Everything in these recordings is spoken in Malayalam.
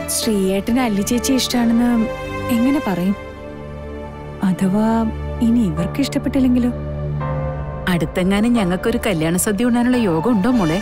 ശ്രീയേട്ടന് അല്ലി ചേച്ചി ഇഷ്ടാണെന്ന് എങ്ങനെ പറയും അഥവാ ഇനി ഇവർക്ക് ഇഷ്ടപ്പെട്ടില്ലെങ്കിലോ അടുത്തെങ്ങാനും ഞങ്ങൾക്കൊരു കല്യാണ സദ്യ ഉണ്ണാനുള്ള യോഗം ഉണ്ടോ മോളെ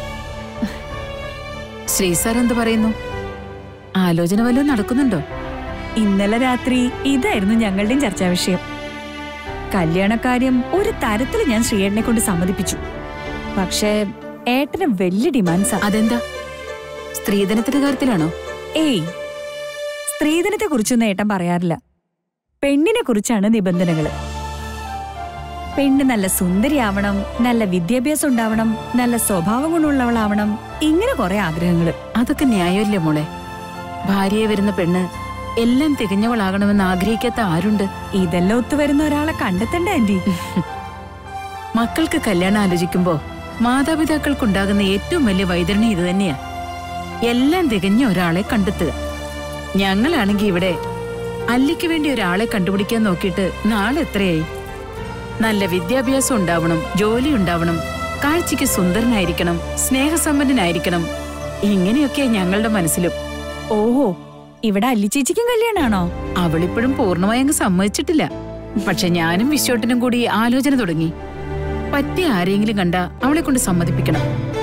ശ്രീ സാർ എന്ത് പറയുന്നു ആലോചന വല്ലതും നടക്കുന്നുണ്ടോ ഇന്നലെ രാത്രി ഇതായിരുന്നു ഞങ്ങളുടെയും ചർച്ചാ വിഷയം കല്യാണക്കാര്യം ഒരു തരത്തിൽ ഞാൻ ശ്രീയേട്ടനെ കൊണ്ട് സമ്മതിപ്പിച്ചു പക്ഷേ ഏട്ടന് വലിയ ഡിമാൻഡ്സാ അതെന്താ സ്ത്രീധനത്തിന്റെ കാര്യത്തിലാണോ ഏയ് സ്ത്രീധനത്തെ കുറിച്ചൊന്നും ഏട്ടൻ പറയാറില്ല പെണ്ണിനെ കുറിച്ചാണ് നിബന്ധനകൾ പെണ്ണ് നല്ല സുന്ദരിയാവണം നല്ല വിദ്യാഭ്യാസം ഉണ്ടാവണം നല്ല സ്വഭാവം ഗുണമുള്ളവളാവണം ഇങ്ങനെ കുറെ ആഗ്രഹങ്ങൾ അതൊക്കെ ന്യായമല്ലേ മോളെ ഭാര്യയെ വരുന്ന പെണ്ണ് എല്ലാം തികഞ്ഞവളാകണമെന്ന് ആഗ്രഹിക്കാത്ത ആരുണ്ട് ഇതെല്ലാം ഒത്തുവരുന്ന ഒരാളെ കണ്ടെത്തണ്ടേ ആന്റി മക്കൾക്ക് കല്യാണം ആലോചിക്കുമ്പോ മാതാപിതാക്കൾക്കുണ്ടാകുന്ന ഏറ്റവും വലിയ വൈതരണി ഇത് തന്നെയാ എല്ലാം തികഞ്ഞ ഒരാളെ കണ്ടെത്തുക ഞങ്ങളാണെങ്കി ഇവിടെ അല്ലിക്ക് വേണ്ടി ഒരാളെ കണ്ടുപിടിക്കാൻ നോക്കിയിട്ട് നാളെ എത്രയായി നല്ല വിദ്യാഭ്യാസം ഉണ്ടാവണം ജോലി ഉണ്ടാവണം കാഴ്ചയ്ക്ക് സുന്ദരനായിരിക്കണം സ്നേഹസമ്പന്നനായിരിക്കണം ഇങ്ങനെയൊക്കെയാ ഞങ്ങളുടെ മനസ്സിലും ഓഹോ ഇവിടെ അല്ലി ചേച്ചിക്കും കല്യാണാണോ അവളിപ്പോഴും പൂർണ്ണമായി അങ്ങ് സമ്മതിച്ചിട്ടില്ല പക്ഷെ ഞാനും വിശ്വട്ടനും കൂടി ആലോചന തുടങ്ങി പറ്റിയ ആരെങ്കിലും കണ്ട അവളെ കൊണ്ട് സമ്മതിപ്പിക്കണം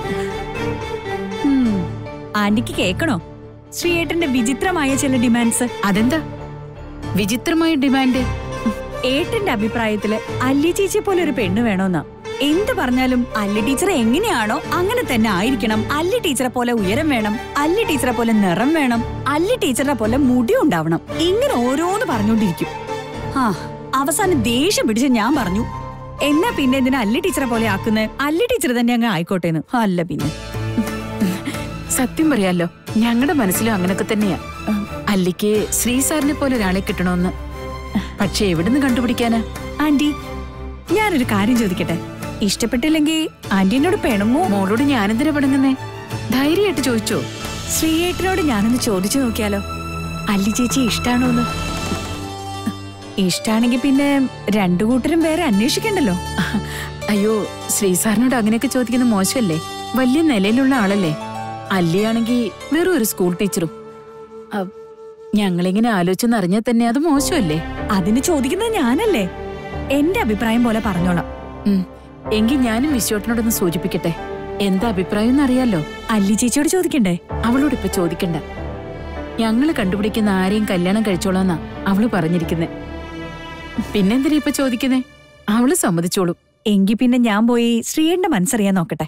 ഉം, ആന്റിക്ക് കേക്കണോ ശ്രീയേട്ടന്റെ വിചിത്രമായ ചില ഡിമാൻഡ്സ് അതെന്താ വിചിത്രമായ ഡിമാൻഡ് ഏട്ടന്റെ അഭിപ്രായത്തില് അല്ലി ചേച്ചിയെ പോലെ ഒരു പെണ്ണ് വേണോന്നാ എന്ത് പറഞ്ഞാലും അല്ലി ടീച്ചർ എങ്ങനെയാണോ അങ്ങനെ തന്നെ ആയിരിക്കണം അല്ലി ടീച്ചറെ പോലെ ഉയരം വേണം അല്ലി ടീച്ചറെ പോലെ നിറം വേണം അല്ലി ടീച്ചറെ പോലെ മുടി ഉണ്ടാവണം ഇങ്ങനെ ഓരോന്ന് പറഞ്ഞോണ്ടിരിക്കും ആ അവസാനം ദേഷ്യം പിടിച്ച് ഞാൻ പറഞ്ഞു എന്നാ പിന്നെ എന്തിനാ അല്ലി ടീച്ചറെ പോലെ ആക്കുന്നത് അല്ലി ടീച്ചർ തന്നെ അങ്ങ് ആയിക്കോട്ടേന്ന് അല്ല പിന്നെ സത്യം പറയാലോ ഞങ്ങളുടെ മനസ്സിലും അങ്ങനൊക്കെ തന്നെയാ അല്ലിക്ക് ശ്രീ സാറിനെ പോലെ ഒരാളെ കിട്ടണമെന്ന് പക്ഷെ എവിടുന്ന് കണ്ടുപിടിക്കാനാ ആന്റി ഞാനൊരു കാര്യം ചോദിക്കട്ടെ ഇഷ്ടപ്പെട്ടില്ലെങ്കിൽ ആന്റി എന്നോട് പിണങ്ങോ മോളോട് ഞാനെന്തിനാ പടങ്ങുന്നേ ധൈര്യമായിട്ട് ചോദിച്ചോ ശ്രീയേട്ടനോട് ഞാനൊന്ന് ചോദിച്ചു നോക്കിയാലോ അല്ലി ചേച്ചി ഇഷ്ടാണോന്ന് ഇഷ്ടാണെങ്കി പിന്നെ രണ്ടു കൂട്ടരും വേറെ അന്വേഷിക്കണ്ടല്ലോ അയ്യോ ശ്രീ സാറിനോട് അങ്ങനെയൊക്കെ ചോദിക്കുന്നത് മോശമല്ലേ വലിയ നിലയിലുള്ള ആളല്ലേ അല്ലിയാണെങ്കി വെറും ഒരു സ്കൂൾ ടീച്ചറും അ, ഞങ്ങളിങ്ങനെ ആലോചിച്ചെന്ന് അറിഞ്ഞാൽ തന്നെ അത് മോശമല്ലേ അതിന് ചോദിക്കുന്നത് ഞാനല്ലേ എന്റെ അഭിപ്രായം പോലെ പറഞ്ഞോളാം ഉം. എങ്കിൽ ഞാനും വിശ്വട്ടിനോടൊന്ന് സൂചിപ്പിക്കട്ടെ എന്താ അഭിപ്രായം എന്നറിയാലോ അല്ലി ചേച്ചിയോട് ചോദിക്കണ്ടേ അവളോട് ഇപ്പൊ ചോദിക്കണ്ട ഞങ്ങള് കണ്ടുപിടിക്കുന്ന ആരെയും കല്യാണം കഴിച്ചോളാന്നാ അവള് പറഞ്ഞിരിക്കുന്നെ പിന്നെന്തിനാ ഇപ്പൊ ചോദിക്കുന്നേ അവള് സമ്മതിച്ചോളും എങ്കി പിന്നെ ഞാൻ പോയി ശ്രീയേട്ടന്റെ മനസ്സറിയാൻ നോക്കട്ടെ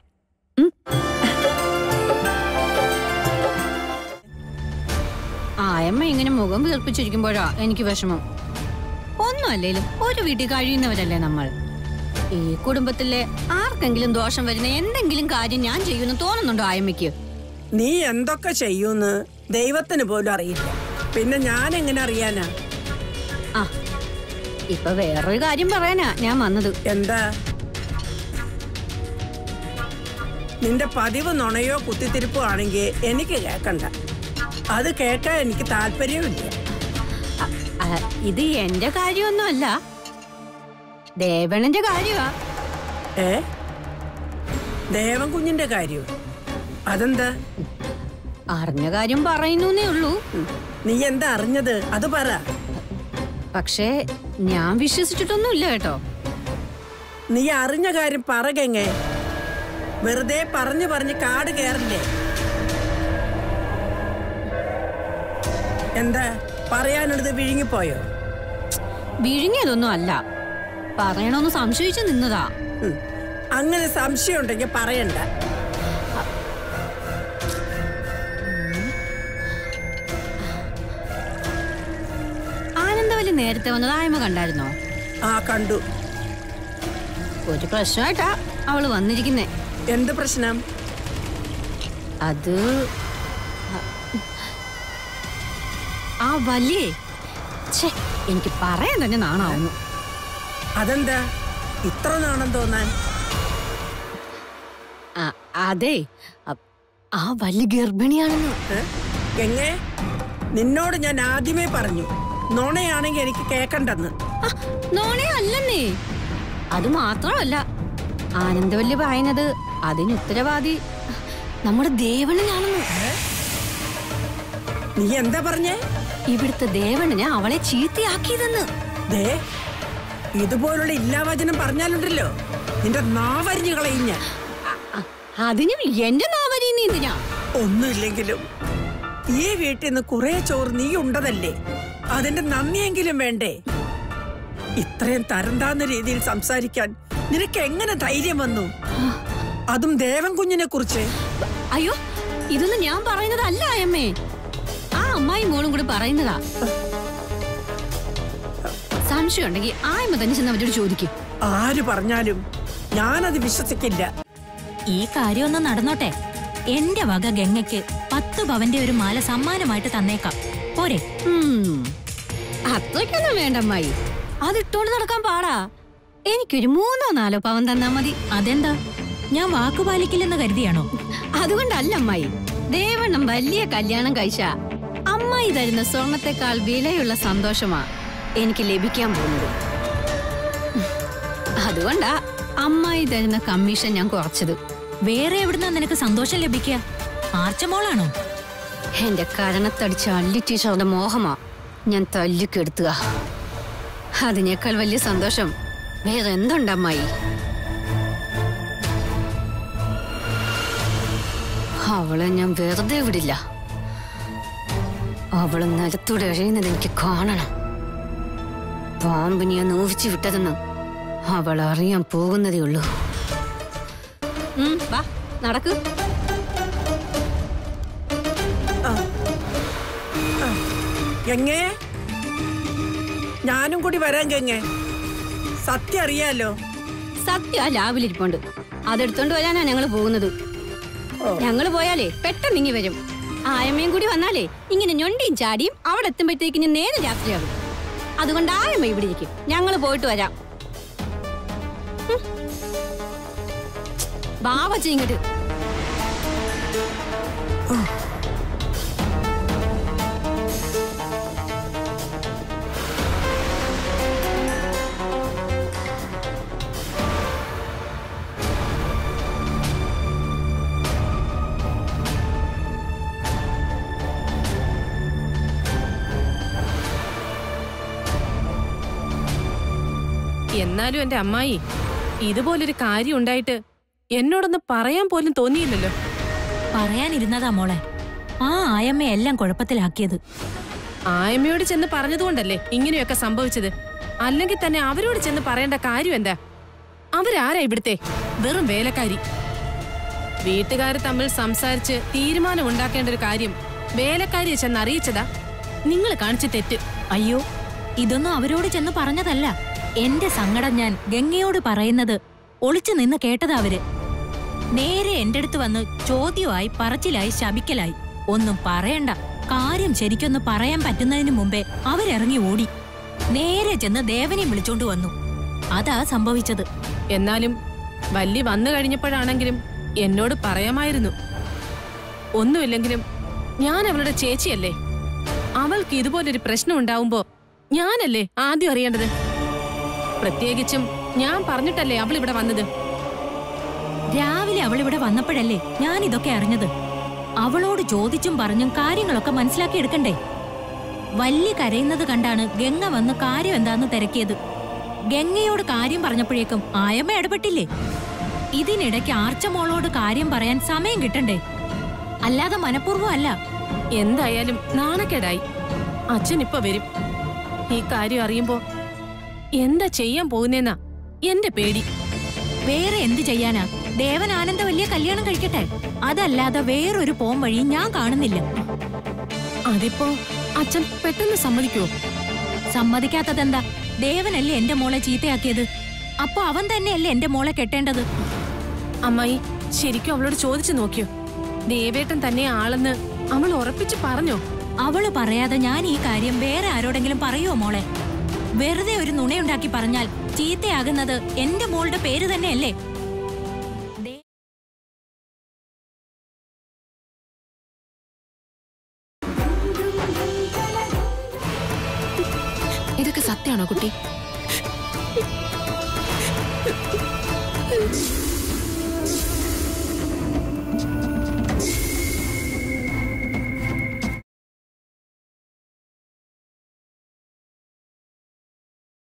ആയമ്മ ഇങ്ങനെ മുഖം വീർപ്പിച്ചിരിക്കുമ്പോഴാ എനിക്ക് വിഷമം ഒന്നുമല്ലേലും ഒരു വീട്ടിൽ കഴിയുന്നവരല്ലേ നമ്മൾ ഈ കുടുംബത്തിലെ ആർക്കെങ്കിലും ദോഷം വരുന്ന എന്തെങ്കിലും കാര്യം ഞാൻ ചെയ്യുമെന്ന് തോന്നുന്നുണ്ടോ ആയമ്മയ്ക്ക് നീ എന്തൊക്കെ ചെയ്യൂന്ന് ദൈവത്തിന് പോലും അറിയില്ല പിന്നെ ഞാൻ എങ്ങനെ അറിയാനാ ആ ഇപ്പൊ വേറൊരു കാര്യം പറയാനാ ഞാൻ വന്നത് എന്താ നിന്റെ പതിവ് നുണയോ കുത്തിത്തിരിപ്പോ ആണെങ്കിൽ എനിക്ക് കേക്കണ്ട അത് കേൾക്കാൻ എനിക്ക് താല്പര്യമില്ല അ, അ, ഇത് എന്റെ കാര്യമൊന്നുമല്ല ദേവണന്റെ കാര്യമാ ഏ ദേവൻ കുഞ്ഞിന്റെ കാര്യം അതെന്താ അറിഞ്ഞ കാര്യം പറയുന്നേ ഉള്ളൂ ഉം. നീ എന്താ അറിഞ്ഞത് അത് പറ പക്ഷേ ഞാൻ വിശ്വസിച്ചിട്ടൊന്നുമില്ല കേട്ടോ നീ അറിഞ്ഞ കാര്യം പറകെങ്ങേ വെറുതെ പറഞ്ഞു പറഞ്ഞ് കാട് കയറില്ലേ എന്താ പറയാനുള്ളത് വിഴുങ്ങിപ്പോയോ വിഴുങ്ങിയതൊന്നും അല്ല പറയണമെന്ന് സംശയിച്ചു നിന്നതാ ഉം. അങ്ങനെ സംശയം ഉണ്ടെങ്കിൽ പറയണ്ട ആനന്ദവല്ലി നേരത്തെ വന്നത് ആയമ്മ കണ്ടായിരുന്നോ ആ കണ്ടു ഒരു പ്രശ്നമായിട്ടാ അവള് വന്നിരിക്കുന്നേ എന്ത് പ്രശ്നം അത് ആ വലിയേ ഛേ എനിക്ക് പറയാൻ തന്നെ നാണാവുന്നു അതെന്താ ഇത്ര നാണം തോന്നാൻ ആ, അതെ അ- ആ വലിയ ഗർഭിണിയാണെന്ന് ഏ? എങ്ങേ നിന്നോട് ഞാൻ ആദ്യമേ പറഞ്ഞു നുണയാണെങ്കിൽ എനിക്ക് കേക്കണ്ടെന്ന് ആ, നോണേ അല്ലെന്നേ അത് മാത്രമല്ല ആനന്ദവല്ലി പറയുന്നത് അതിന് ഉത്തരവാദി നമ്മുടെ ദേവണനാണെന്ന് നീ എന്താ പറഞ്ഞേ ഇവിടുത്തെ ദേവണ്ണന് അവളെ ചീത്തയാക്കിയതെന്ന് ദേ ഇതുപോലുള്ള ഇല്ലാവചനം പറഞ്ഞാലുണ്ടല്ലോ നിന്റെ നാവരിഞ്ഞു കളയും ഞാൻ അ- അതിനും എന്റെ നാവരീന്ന് എന്തിനാ ഒന്നുമില്ലെങ്കിലും ഈ വീട്ടിൽ നിന്ന് കുറെ ചോറ് നീ ഉണ്ടതല്ലേ അതിന്റെ നന്ദിയെങ്കിലും വേണ്ടേ ഇത്രയും തരം താന്ന രീതിയിൽ സംസാരിക്കാൻ നിനക്ക് എങ്ങനെ ധൈര്യം വന്നു അതും ദേവൻ കുഞ്ഞിനെ കുറിച്ച് അയ്യോ ഇതൊന്നും ഞാൻ പറയുന്നതല്ല അയമ്മേ ആ അമ്മായി മോളും കൂടി പറയുന്നതാ സംശയം ഉണ്ടെങ്കിൽ ആയമ്മ തന്നെ ചെന്ന് അവരോട് ചോദിക്കും ആര് പറഞ്ഞാലും ഞാനത് വിശ്വസിക്കില്ല ഈ കാര്യമൊന്ന് നടന്നോട്ടെ എന്റെ വക ഗംഗയ്ക്ക് പത്ത് പവന്റെ ഒരു മാല സമ്മാനമായിട്ട് തന്നേക്കാം പോരെ ഉം. അത്രയ്ക്കൊന്നും വേണ്ട അമ്മായി അതിട്ടോണ്ട് നടക്കാൻ പാടാ എനിക്കൊരു മൂന്നോ നാലോ പവൻ തന്നാ മതി അതെന്താ ഞാൻ വാക്കുപാലിക്കില്ലെന്ന് കരുതിയാണോ അതുകൊണ്ടല്ല അമ്മായി ദേവണ്ണം വലിയ കല്യാണം കഴിച്ച അമ്മായി തരുന്ന സ്വർണത്തെക്കാൾ വിലയുള്ള സന്തോഷമാ എനിക്ക് ലഭിക്കാൻ പോകുന്നത് അതുകൊണ്ടാ അമ്മായി തരുന്ന കമ്മീഷൻ ഞാൻ കുറച്ചത് വേറെ എവിടുന്നാ നിനക്ക് സന്തോഷം ലഭിക്കുക ആർച്ചമോളാണോ എന്റെ കരണത്തടിച്ച അല്ലി ടീച്ചറുടെ മോഹമാ ഞാൻ തല്ലിക്കെടുത്തുക അതിനേക്കാൾ വലിയ സന്തോഷം വേറെ എന്തുണ്ടമ്മായി അവളെ ഞാൻ വെറുതെ വിടില്ല അവള് നിലത്തൂടെ എഴയുന്നത് എനിക്ക് കാണണം പാമ്പിനെ ഞാൻ നോവിച്ചു വിട്ടതെന്ന് അവൾ അറിയാൻ പോകുന്നതേ ഉള്ളൂ ഉം, വാ നടക്കൂ ഗംഗേ ഞാനും കൂടി വരാൻ ഗംഗേ സത്യം അറിയാലോ സത്യ ലാബിലിരിപ്പുണ്ട് അതെടുത്തോണ്ട് വരാനാ ഞങ്ങൾ പോകുന്നത് ഞങ്ങൾ പോയാലേ പെട്ടെന്ന് ഇങ്ങി വരും ആയമ്മയും കൂടി വന്നാലേ ഇങ്ങനെ ഞൊണ്ടിയും ചാടിയും അവിടെ എത്തുമ്പോഴത്തേക്കിന് നേരെ രാത്രിയാകും അതുകൊണ്ട് ആയമ്മ ഇവിടെ ഇരിക്കും ഞങ്ങൾ പോയിട്ട് വരാം ഹും. ബാബച്ച ഇങ്ങോട്ട് എന്നാലും എന്റെ അമ്മായി ഇതുപോലൊരു കാര്യം ഉണ്ടായിട്ട് എന്നോടൊന്ന് പറയാൻ പോലും തോന്നിയില്ലല്ലോ പറയാനിരുന്നതാ മോളെ ആ ആയമ്മ എല്ലാം കുഴപ്പത്തിലാക്കിയത് ആയമ്മയോട് ചെന്ന് പറഞ്ഞതുകൊണ്ടല്ലേ ഇങ്ങനെയൊക്കെ സംഭവിച്ചത് അല്ലെങ്കിൽ തന്നെ അവരോട് ചെന്ന് പറയേണ്ട കാര്യം എന്താ അവരാരാ ഇവിടുത്തെ വെറും വേലക്കാരി വീട്ടുകാർ തമ്മിൽ സംസാരിച്ച് തീരുമാനം ഉണ്ടാക്കേണ്ട ഒരു കാര്യം വേലക്കാരിയെ ചെന്ന് അറിയിച്ചതാ നിങ്ങൾ കാണിച്ച തെറ്റ് അയ്യോ ഇതൊന്നും അവരോട് ചെന്ന് പറഞ്ഞതല്ല എന്റെ സങ്കടം ഞാൻ ഗംഗയോട് പറയുന്നത് ഒളിച്ചു നിന്ന് കേട്ടതാ അവര് നേരെ എന്റെ അടുത്ത് വന്ന് ചോദ്യമായി പറച്ചിലായി ശപിക്കലായി ഒന്നും പറയണ്ട കാര്യം ശരിക്കൊന്ന് പറയാൻ പറ്റുന്നതിന് മുമ്പേ അവരിറങ്ങി ഓടി നേരെ ചെന്ന് ദേവനെ വിളിച്ചോണ്ട് വന്നു അതാ സംഭവിച്ചത് എന്നാലും വല്ലി വന്നു കഴിഞ്ഞപ്പോഴാണെങ്കിലും എന്നോട് പറയാമായിരുന്നു ഒന്നുമില്ലെങ്കിലും ഞാൻ അവളുടെ ചേച്ചിയല്ലേ അവൾക്ക് ഇതുപോലൊരു പ്രശ്നം ഉണ്ടാവുമ്പോ ഞാനല്ലേ ആദ്യം അറിയേണ്ടത് പ്രത്യേകിച്ചും ഞാൻ പറഞ്ഞിട്ടല്ലേ അവൾ ഇവിടെ വന്നത് രാവിലെ അവൾ ഇവിടെ വന്നപ്പോഴല്ലേ ഞാൻ ഇതൊക്കെ അറിഞ്ഞത് അവളോട് ചോദിച്ചും പറഞ്ഞും കാര്യങ്ങളൊക്കെ മനസ്സിലാക്കി എടുക്കണ്ടേ വല്യ കരയുന്നത് കണ്ടാണ് ഗംഗ വന്ന് കാര്യം എന്താന്ന് തിരക്കിയത് ഗംഗയോട് കാര്യം പറഞ്ഞപ്പോഴേക്കും ആയമ്മ ഇടപെട്ടില്ലേ ഇതിനിടയ്ക്ക് ആർച്ചമോളോട് കാര്യം പറയാൻ സമയം കിട്ടണ്ടേ അല്ലാതെ മനഃപൂർവ്വം അല്ല എന്തായാലും നാണക്കേടായി അച്ഛൻ ഇപ്പൊ വരും ഈ കാര്യം അറിയുമ്പോ എന്താ ചെയ്യാൻ പോകുന്നേന്നാ എന്റെ പേടി വേറെ എന്ത് ചെയ്യാനാ ദേവൻ ആനന്ദ വലിയ കല്യാണം കഴിക്കട്ടെ അതല്ലാതെ വേറൊരു പോം വഴി ഞാൻ കാണുന്നില്ല അതിപ്പോ അച്ഛൻ പെട്ടെന്ന് സമ്മതിക്കുവോ സമ്മതിക്കാത്തതെന്താ ദേവനല്ലേ എന്റെ മോളെ ചീത്തയാക്കിയത് അപ്പൊ അവൻ തന്നെയല്ലേ എന്റെ മോളെ കെട്ടേണ്ടത് അമ്മായി ശരിക്കും അവളോട് ചോദിച്ചു നോക്കിയോ ദേവേട്ടൻ തന്നെ ആളെന്ന് അവൾ ഉറപ്പിച്ചു പറഞ്ഞോ അവള് പറയാതെ ഞാൻ ഈ കാര്യം വേറെ ആരോടെങ്കിലും പറയുമോ മോളെ വെറുതെ ഒരു നുണയുണ്ടാക്കി പറഞ്ഞാൽ ചീത്തയാകുന്നത് എന്റെ മോളുടെ പേര് തന്നെയല്ലേ ദേ- ഇതൊക്കെ സത്യമാണോ കുട്ടി